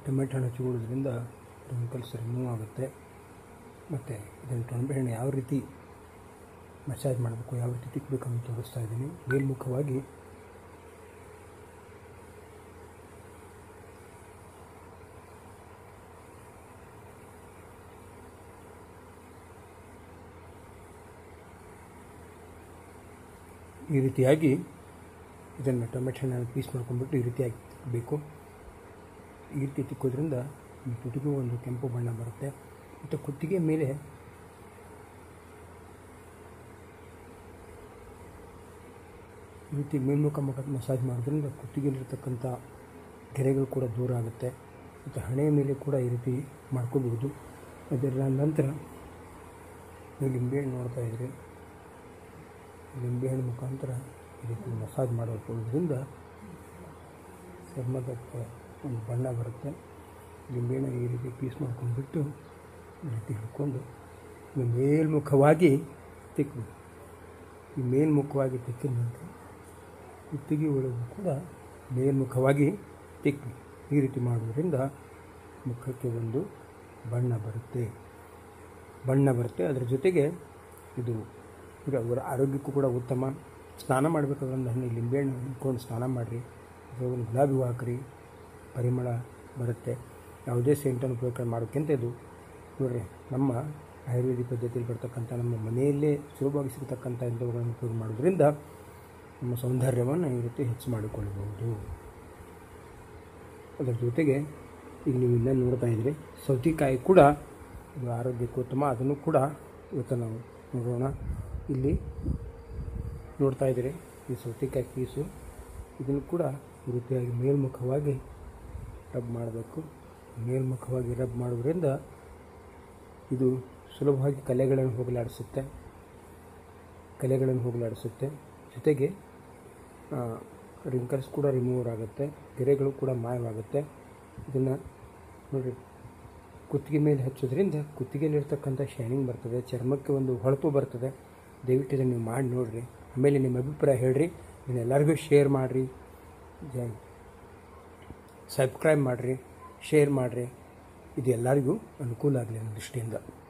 tomato ಹಣ್ಣು ಹಚ್ಕೊಳ್ಳೋದ್ರಿಂದ wrinkles remove ಆಗುತ್ತೆ ಮತ್ತು ಇದನ್ನು ಟೊಮೆಟೊ ಹಣ್ಣು ಯಾವ ರೀತಿ ಮಸಾಜ್ ಮಾಡಬೇಕು ಯಾವ ರೀತಿ ತಿಕ್ಕಬೇಕು ಅಂತ ತೋರಿಸ್ತಾ ಇದ್ದೀನಿ ಮೇಲ್ಮುಖವಾಗಿ ಈ ರೀತಿಯಾಗಿ ಇದನ್ನು ಟೊಮೆಟೊ ಹಣ್ಣನ್ನು ಪೀಸ್ ಮಾಡ್ಕೊಂಡ್ಬಿಟ್ಟು ಈ ರೀತಿಯಾಗಿ ತಿಕ್ಕಬೇಕು ಈ ರೀತಿ ತಿಕ್ಕೋದ್ರಿಂದ ಈ ತುಟಿಗೂ ಒಂದು ಕೆಂಪು ಬಣ್ಣ ಬರುತ್ತೆ ಮತ್ತು ಕುತ್ತಿಗೆ ಮೇಲೆ ಈ ರೀತಿ ಮೇಲ್ಮುಖ ಮುಖ ಮಸಾಜ್ ಮಾಡೋದ್ರಿಂದ ಕುತ್ತಿಗೆಯಲ್ಲಿರ್ತಕ್ಕಂಥ ಗೆರೆಗಳು ಕೂಡ ದೂರ ಆಗುತ್ತೆ ಮತ್ತು ಹಣೆಯ ಮೇಲೆ ಕೂಡ ಈ ರೀತಿ ಮಾಡ್ಕೋಬಹುದು ಅದರ ನಂತರ ನೀವು ಲಿಂಬೆಹಣ್ಣು ನೋಡ್ತಾ ಇದ್ರಿ ಲಿಂಬೆಹಣ್ಣು ಮುಖಾಂತರ ಈ ರೀತಿ ಮಸಾಜ್ ಮಾಡೋದ್ರಿಂದ ಚರ್ಮದ ಒಂದು ಬಣ್ಣ ಬರುತ್ತೆ ಲಿಂಬೆಹಣ್ಣು ಈ ರೀತಿ ಪೀಸ್ ಮಾಡ್ಕೊಂಡ್ಬಿಟ್ಟು ಈ ರೀತಿ ಹಿಡ್ಕೊಂಡು ಈ ಮೇಲ್ಮುಖವಾಗಿ ತಿಕ್ಕಬೇಕು ಈ ಮೇಲ್ಮುಖವಾಗಿ ತಿಕ್ಕಿದ ನಂತರ ಕುತ್ತಿಗೆ ಒಳಗೂ ಕೂಡ ಮೇಲ್ಮುಖವಾಗಿ ತಿಕ್ಕಿ ಈ ರೀತಿ ಮಾಡೋದ್ರಿಂದ ಮುಖಕ್ಕೆ ಒಂದು ಬಣ್ಣ ಬರುತ್ತೆ ಬಣ್ಣ ಬರುತ್ತೆ ಅದರ ಜೊತೆಗೆ ಇದು ಈಗ ಅವರ ಆರೋಗ್ಯಕ್ಕೂ ಕೂಡ ಉತ್ತಮ ಸ್ನಾನ ಮಾಡಬೇಕಾದ್ರೆ ಒಂದು ಹಣ್ಣು ಲಿಂಬೆಹಣ್ಣು ಹಿಂಡ್ಕೊಂಡು ಸ್ನಾನ ಮಾಡಿರಿ ಅಥವಾ ಒಂದು ಗುಲಾಬಿ ಹೂವು ಹಾಕ್ರಿ ಪರಿಮಳ ಬರುತ್ತೆ ಯಾವುದೇ ಸೆಂಟನ್ನು ಉಪಯೋಗ ಮಾಡೋಕ್ಕಿಂತ ಇದು ನೋಡಿರಿ ನಮ್ಮ ಆಯುರ್ವೇದಿಕ್ ಪದ್ಧತಿಯಲ್ಲಿ ಬರ್ತಕ್ಕಂಥ ನಮ್ಮ ಮನೆಯಲ್ಲೇ ಸುಲಭವಾಗಿ ಸಿಗ್ತಕ್ಕಂಥ ಇಂಥವುಗಳನ್ನು ಉಪಯೋಗ ಮಾಡೋದ್ರಿಂದ ನಮ್ಮ ಸೌಂದರ್ಯವನ್ನು ಈ ರೀತಿ ಹೆಚ್ಚು ಮಾಡಿಕೊಳ್ಳಬಹುದು ಅದರ ಜೊತೆಗೆ ಈಗ ನೀವು ಇಲ್ಲೇ ನೋಡ್ತಾ ಇದ್ದೀರಿ ಸೌತೆಕಾಯಿ ಕೂಡ ಇದು ಆರೋಗ್ಯಕ್ಕೆ ಉತ್ತಮ ಅದನ್ನು ಕೂಡ ಇವತ್ತು ನಾವು ನೋಡೋಣ ಇಲ್ಲಿ ನೋಡ್ತಾ ಇದ್ದೀರಿ ಈ ಸೌತೆಕಾಯಿ ಪೀಸು ಇದನ್ನು ಕೂಡ ಈ ರೀತಿಯಾಗಿ ಮೇಲ್ಮುಖವಾಗಿ ರಬ್ ಮಾಡಬೇಕು ಮೇಲ್ಮುಖವಾಗಿ ರಬ್ ಮಾಡೋದ್ರಿಂದ ಇದು ಸುಲಭವಾಗಿ ಕಲೆಗಳನ್ನು ಹೋಗಲಾಡಿಸುತ್ತೆ ಕಲೆಗಳನ್ನು ಹೋಗಲಾಡಿಸುತ್ತೆ ಜೊತೆಗೆ ರಿಂಕಲ್ಸ್ ಕೂಡ ರಿಮೂವ್ ಆಗುತ್ತೆ ಗೆರೆಗಳು ಕೂಡ ಮಾಯವಾಗುತ್ತೆ ಇದನ್ನು ನೋಡಿ ಕುತ್ತಿಗೆ ಮೇಲೆ ಹಚ್ಚೋದ್ರಿಂದ ಕುತ್ತಿಗೆಯಲ್ಲಿರ್ತಕ್ಕಂಥ ಶೈನಿಂಗ್ ಬರ್ತದೆ ಚರ್ಮಕ್ಕೆ ಒಂದು ಹೊಳಪು ಬರ್ತದೆ ದಯವಿಟ್ಟು ಇದನ್ನು ನೀವು ಮಾಡಿ ನೋಡಿರಿ ಆಮೇಲೆ ನಿಮ್ಮ ಅಭಿಪ್ರಾಯ ಹೇಳ್ರಿ ಇದನ್ನು ಎಲ್ಲರಿಗೂ ಶೇರ್ ಮಾಡಿರಿ ಜ ಸಬ್ಸ್ಕ್ರೈಬ್ ಮಾಡಿರಿ ಶೇರ್ ಮಾಡಿರಿ ಇದು ಎಲ್ಲರಿಗೂ ಅನುಕೂಲ ಆಗಲಿ ಅನ್ನೋ ದೃಷ್ಟಿಯಿಂದ